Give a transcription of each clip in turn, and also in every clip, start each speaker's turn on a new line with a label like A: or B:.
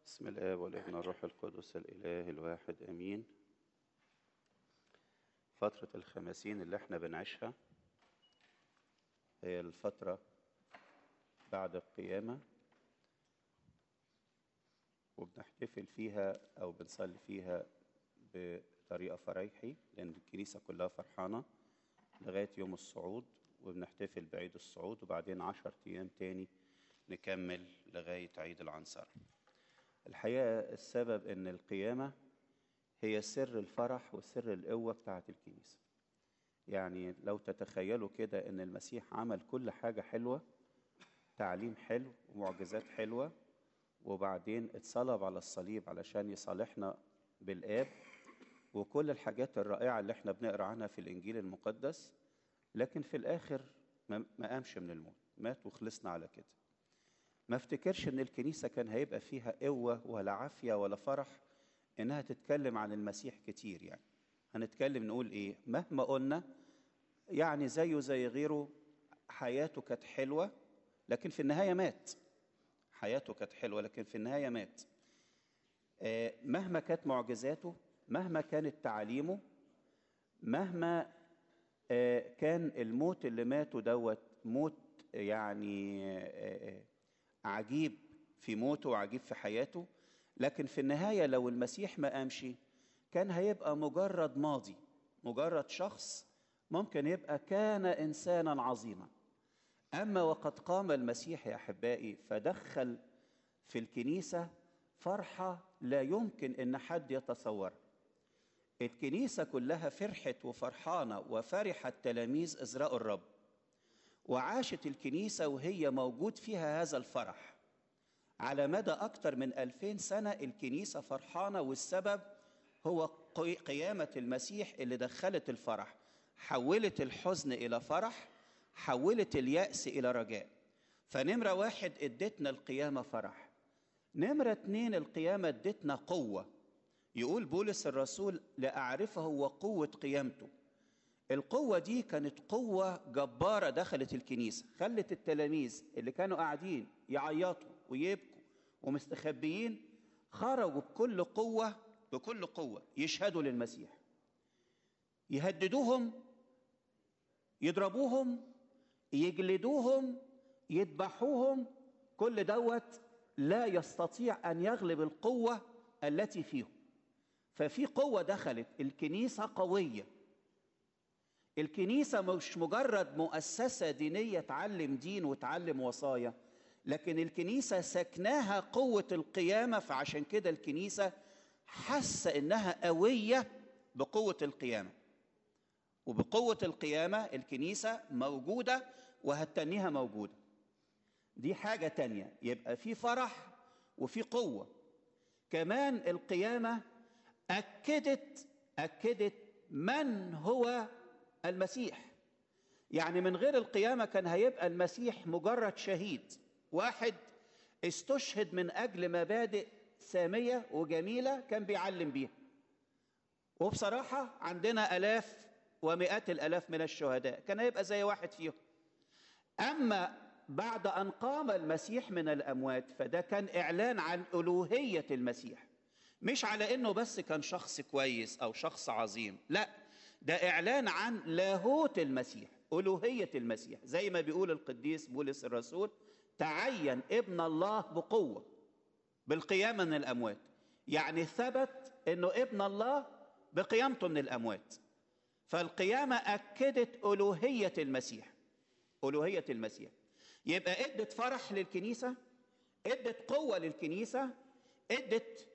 A: بسم الآب والابن والروح القدس الإله الواحد آمين فترة الخمسين اللي احنا بنعيشها هي الفترة بعد القيامة وبنحتفل فيها أو بنصلي فيها بطريقة فريحي لأن الكنيسة كلها فرحانة لغاية يوم الصعود وبنحتفل بعيد الصعود وبعدين عشر أيام تاني نكمل لغاية عيد العنصرة الحقيقة السبب إن القيامة هي سر الفرح وسر القوة بتاعة الكنيسة يعني لو تتخيلوا كده إن المسيح عمل كل حاجة حلوة تعليم حلو ومعجزات حلوة وبعدين اتصلب على الصليب علشان يصالحنا بالآب وكل الحاجات الرائعة اللي احنا بنقرأ عنها في الإنجيل المقدس لكن في الآخر ما قامش من الموت مات وخلصنا على كده ما افتكرش ان الكنيسة كان هيبقى فيها قوة ولا عافية ولا فرح انها تتكلم عن المسيح كتير يعني هنتكلم نقول ايه مهما قلنا يعني زيه زي غيره حياته كانت حلوة لكن في النهاية مات حياته كانت حلوة لكن في النهاية مات آه مهما كانت معجزاته مهما كانت تعاليمه مهما آه كان الموت اللي ماته دوت موت يعني آه عجيب في موته وعجيب في حياته لكن في النهايه لو المسيح ما قامش كان هيبقى مجرد ماضي مجرد شخص ممكن يبقى كان انسانا عظيما اما وقد قام المسيح يا احبائي فدخل في الكنيسه فرحه لا يمكن ان حد يتصورها الكنيسه كلها فرحت وفرحانه وفرح التلاميذ اذ راوا الرب وعاشت الكنيسة وهي موجود فيها هذا الفرح على مدى أكثر من ألفين سنة الكنيسة فرحانة والسبب هو قيامة المسيح اللي دخلت الفرح حولت الحزن إلى فرح حولت اليأس إلى رجاء فنمرة واحد ادتنا القيامة فرح نمرة اتنين القيامة ادتنا قوة يقول بولس الرسول لأعرفه وقوة قيامته القوة دي كانت قوة جبارة دخلت الكنيسة خلت التلاميذ اللي كانوا قاعدين يعيطوا ويبكوا ومستخبيين خرجوا بكل قوة بكل قوة يشهدوا للمسيح يهددوهم يضربوهم يجلدوهم يذبحوهم كل دوت لا يستطيع أن يغلب القوة التي فيهم ففي قوة دخلت الكنيسة قوية الكنيسة مش مجرد مؤسسة دينية تعلم دين وتعلم وصايا لكن الكنيسة سكناها قوة القيامة فعشان كده الكنيسة حاسة إنها قوية بقوة القيامة وبقوة القيامة الكنيسة موجودة وهتنيها موجودة دي حاجة تانية يبقى في فرح وفي قوة كمان القيامة أكدت أكدت من هو المسيح يعني من غير القيامه كان هيبقى المسيح مجرد شهيد واحد استشهد من اجل مبادئ ساميه وجميله كان بيعلم بيها وبصراحه عندنا الاف ومئات الالاف من الشهداء كان هيبقى زي واحد فيهم اما بعد ان قام المسيح من الاموات فده كان اعلان عن الوهيه المسيح مش على انه بس كان شخص كويس او شخص عظيم لا ده اعلان عن لاهوت المسيح الوهيه المسيح زي ما بيقول القديس بولس الرسول تعين ابن الله بقوه بالقيامه من الاموات يعني ثبت انه ابن الله بقيامته من الاموات فالقيامه اكدت الوهيه المسيح الوهيه المسيح يبقى ادت فرح للكنيسه ادت قوه للكنيسه ادت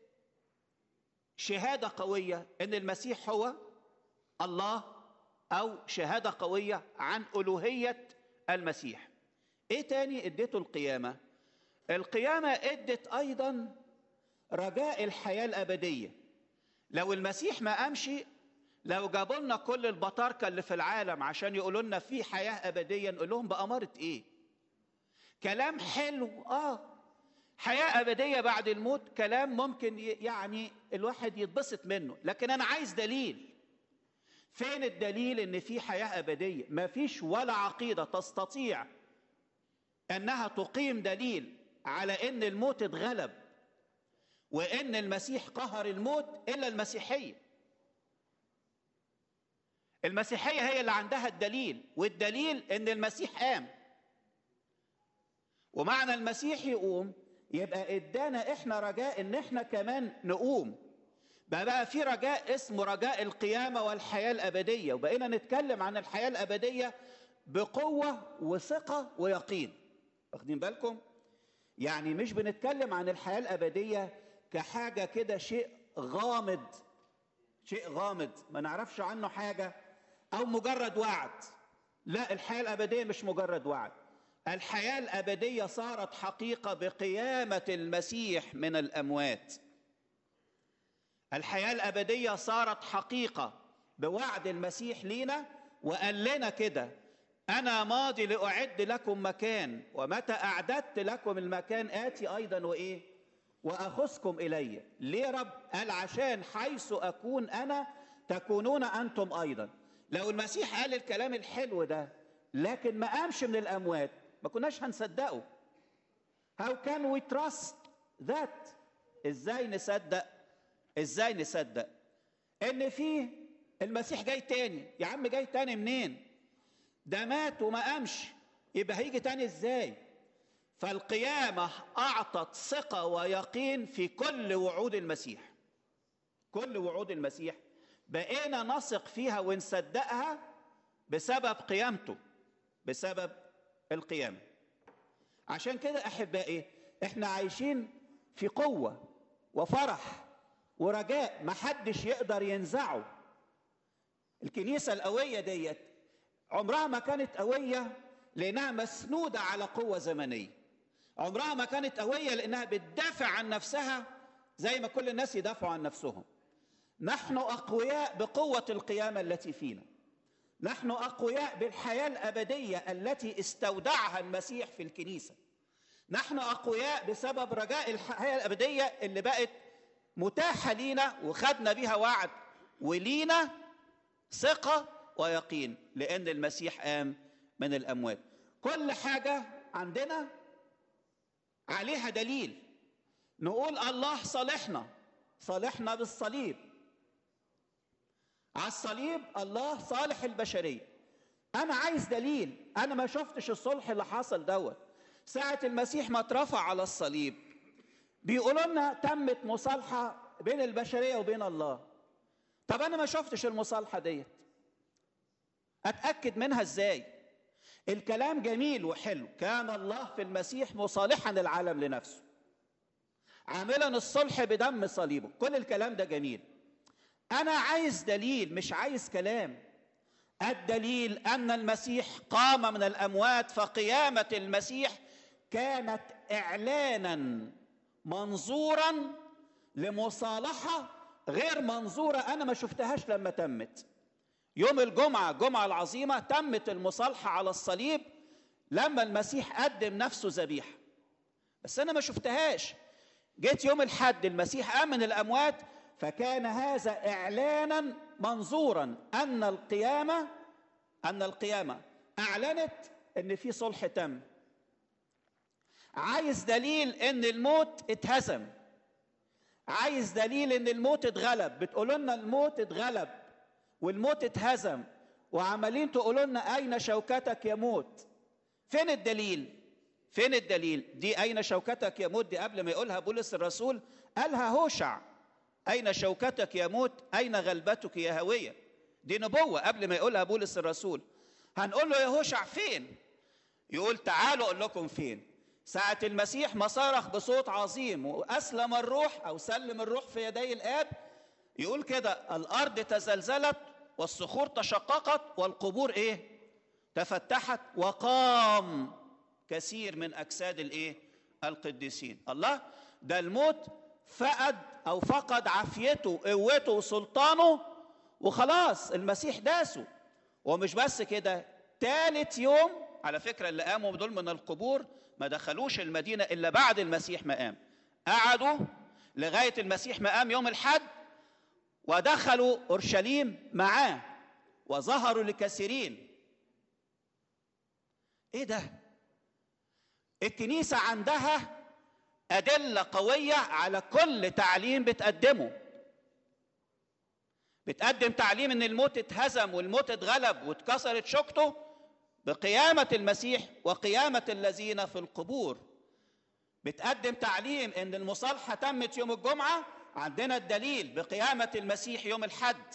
A: شهاده قويه ان المسيح هو الله او شهاده قويه عن الوهيه المسيح ايه تاني اديته القيامه القيامه ادت ايضا رجاء الحياه الابديه لو المسيح ما قامش لو جابوا لنا كل البطاركه اللي في العالم عشان يقولوا لنا في حياه ابديه نقول لهم باماره ايه كلام حلو اه حياه ابديه بعد الموت كلام ممكن يعني الواحد يتبسط منه لكن انا عايز دليل فين الدليل ان في حياه ابديه ما فيش ولا عقيده تستطيع انها تقيم دليل على ان الموت اتغلب وان المسيح قهر الموت الا المسيحيه المسيحيه هي اللي عندها الدليل والدليل ان المسيح قام ومعنى المسيح يقوم يبقى ادانا احنا رجاء ان احنا كمان نقوم بقى بقى في رجاء اسمه رجاء القيامه والحياه الابديه وبقينا نتكلم عن الحياه الابديه بقوه وثقه ويقين واخدين بالكم يعني مش بنتكلم عن الحياه الابديه كحاجه كده شيء غامض شيء غامض ما نعرفش عنه حاجه او مجرد وعد لا الحياه الابديه مش مجرد وعد الحياه الابديه صارت حقيقه بقيامه المسيح من الاموات الحياه الابديه صارت حقيقه بوعد المسيح لينا وقال لنا كده انا ماضي لاعد لكم مكان ومتى اعددت لكم المكان اتي ايضا وايه واخذكم الي ليه رب قال عشان حيث اكون انا تكونون انتم ايضا لو المسيح قال الكلام الحلو ده لكن ما قامش من الاموات ما كناش هنصدقه how can we trust that ازاي نصدق ازاي نصدق ان في المسيح جاي تاني يا عم جاي تاني منين ده مات وما قامش يبقى هيجي تاني ازاي فالقيامة أعطت ثقة ويقين في كل وعود المسيح كل وعود المسيح بقينا نثق فيها ونصدقها بسبب قيامته بسبب القيامة عشان كده أحبائي احنا عايشين في قوة وفرح ورجاء محدش يقدر ينزعه الكنيسة القوية ديت عمرها ما كانت قوية لأنها مسنودة على قوة زمنية عمرها ما كانت قوية لأنها بتدافع عن نفسها زي ما كل الناس يدافعوا عن نفسهم نحن أقوياء بقوة القيامة التي فينا نحن أقوياء بالحياة الأبدية التي استودعها المسيح في الكنيسة نحن أقوياء بسبب رجاء الحياة الأبدية اللي بقت متاحة لينا وخدنا بيها وعد ولينا ثقة ويقين لأن المسيح قام من الأموات كل حاجة عندنا عليها دليل نقول الله صالحنا صالحنا بالصليب على الصليب الله صالح البشرية أنا عايز دليل أنا ما شفتش الصلح اللي حصل دوت ساعة المسيح ما اترفع على الصليب بيقولوا لنا تمت مصالحة بين البشرية وبين الله طب أنا ما شفتش المصالحة ديت أتأكد منها إزاي الكلام جميل وحلو كان الله في المسيح مصالحا العالم لنفسه عاملا الصلح بدم صليبه كل الكلام ده جميل انا عايز دليل مش عايز كلام الدليل ان المسيح قام من الاموات فقيامه المسيح كانت اعلانا منظورا لمصالحه غير منظوره انا ما شفتهاش لما تمت يوم الجمعه الجمعه العظيمه تمت المصالحه على الصليب لما المسيح قدم نفسه ذبيحه بس انا ما شفتهاش جيت يوم الحد المسيح قام من الاموات فكان هذا اعلانا منظورا ان القيامه ان القيامه اعلنت ان في صلح تم عايز دليل ان الموت اتهزم عايز دليل ان الموت اتغلب بتقولوا لنا الموت اتغلب والموت اتهزم وعمالين تقولوا لنا اين شوكتك يا موت فين الدليل فين الدليل دي اين شوكتك يا موت دي قبل ما يقولها بولس الرسول قالها هوشع أين شوكتك يا موت أين غلبتك يا هوية دي نبوة قبل ما يقولها بولس الرسول هنقول له يا هوشع فين يقول تعالوا أقول لكم فين ساعة المسيح ما صرخ بصوت عظيم وأسلم الروح أو سلم الروح في يدي الآب يقول كده الأرض تزلزلت والصخور تشققت والقبور إيه تفتحت وقام كثير من أجساد الإيه القديسين الله ده الموت فقد او فقد عافيته قوته وسلطانه وخلاص المسيح داسه ومش بس كده ثالث يوم على فكره اللي قاموا دول من القبور ما دخلوش المدينه الا بعد المسيح ما قام قعدوا لغايه المسيح ما قام يوم الحد ودخلوا اورشليم معاه وظهروا لكثيرين ايه ده الكنيسه عندها ادله قويه على كل تعليم بتقدمه بتقدم تعليم ان الموت اتهزم والموت اتغلب واتكسرت شوكته بقيامه المسيح وقيامه الذين في القبور بتقدم تعليم ان المصالحه تمت يوم الجمعه عندنا الدليل بقيامه المسيح يوم الحد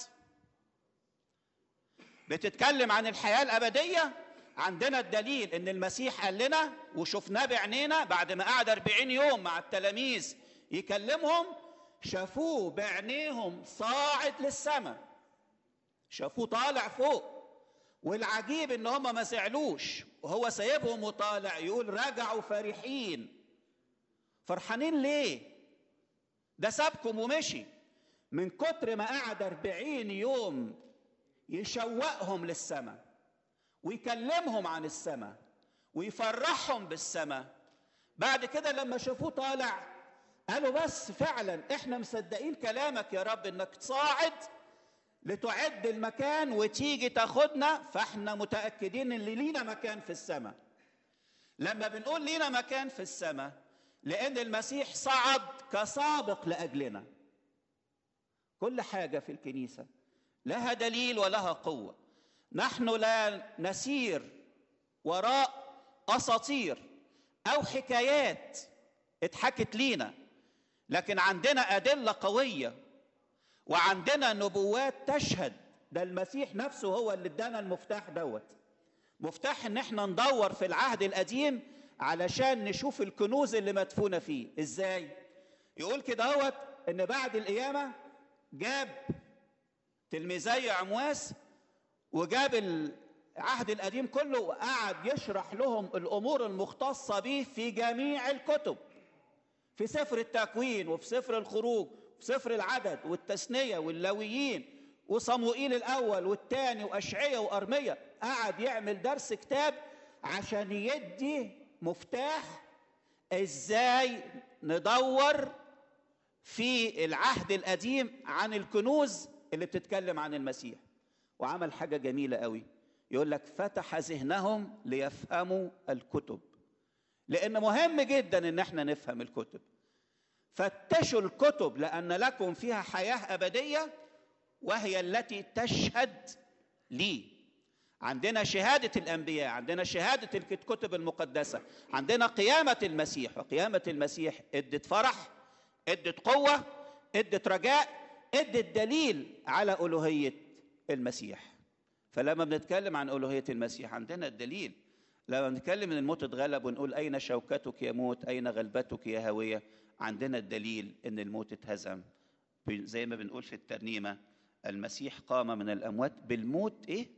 A: بتتكلم عن الحياه الابديه عندنا الدليل ان المسيح قال لنا وشفناه بعينينا بعد ما قعد 40 يوم مع التلاميذ يكلمهم شافوه بعينيهم صاعد للسماء شافوه طالع فوق والعجيب ان هم ما زعلوش وهو سايبهم وطالع يقول رجعوا فرحين فرحانين ليه ده سابكم ومشي من كتر ما قعد أربعين يوم يشوقهم للسماء ويكلمهم عن السماء ويفرحهم بالسماء بعد كده لما شافوه طالع قالوا بس فعلا احنا مصدقين كلامك يا رب انك تصاعد لتعد المكان وتيجي تاخدنا فاحنا متاكدين ان لينا مكان في السماء لما بنقول لينا مكان في السماء لان المسيح صعد كسابق لاجلنا كل حاجه في الكنيسه لها دليل ولها قوه نحن لا نسير وراء اساطير او حكايات اتحكت لينا لكن عندنا ادله قويه وعندنا نبوات تشهد ده المسيح نفسه هو اللي ادانا المفتاح دوت مفتاح ان احنا ندور في العهد القديم علشان نشوف الكنوز اللي مدفونه فيه ازاي يقول كده هوت ان بعد القيامه جاب تلميذي عمواس وجاب العهد القديم كله وقعد يشرح لهم الامور المختصه به في جميع الكتب في سفر التكوين وفي سفر الخروج وفي سفر العدد والتثنيه واللويين وصموئيل الاول والثاني واشعيا وارميه قعد يعمل درس كتاب عشان يدي مفتاح ازاي ندور في العهد القديم عن الكنوز اللي بتتكلم عن المسيح وعمل حاجة جميلة قوي يقول لك فتح ذهنهم ليفهموا الكتب لأن مهم جدا إن احنا نفهم الكتب فتشوا الكتب لأن لكم فيها حياة أبدية وهي التي تشهد لي عندنا شهادة الأنبياء عندنا شهادة الكتب المقدسة عندنا قيامة المسيح وقيامة المسيح ادت فرح ادت قوة ادت رجاء ادت دليل على ألوهية المسيح فلما بنتكلم عن ألوهية المسيح عندنا الدليل لما بنتكلم ان الموت اتغلب ونقول اين شوكتك يا موت اين غلبتك يا هويه عندنا الدليل ان الموت اتهزم زي ما بنقول في الترنيمه المسيح قام من الاموات بالموت ايه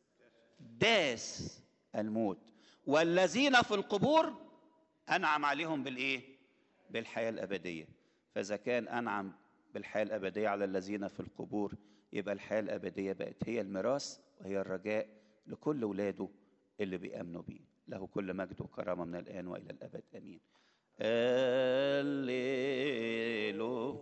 A: داس الموت والذين في القبور انعم عليهم بالايه بالحياه الابديه فاذا كان انعم بالحياه الابديه على الذين في القبور يبقى الحياه الابديه بقت هي الميراث وهي الرجاء لكل ولاده اللي بيامنوا بيه له كل مجد وكرامه من الان والى الابد امين هللويا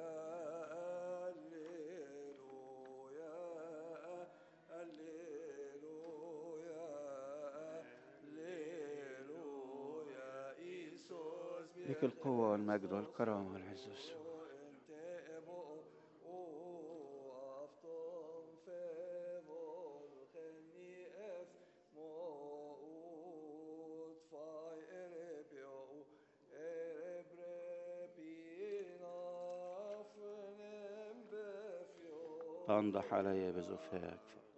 A: لك القوة والمجد والكرامة والعز والسلام تنضح علي بزفاك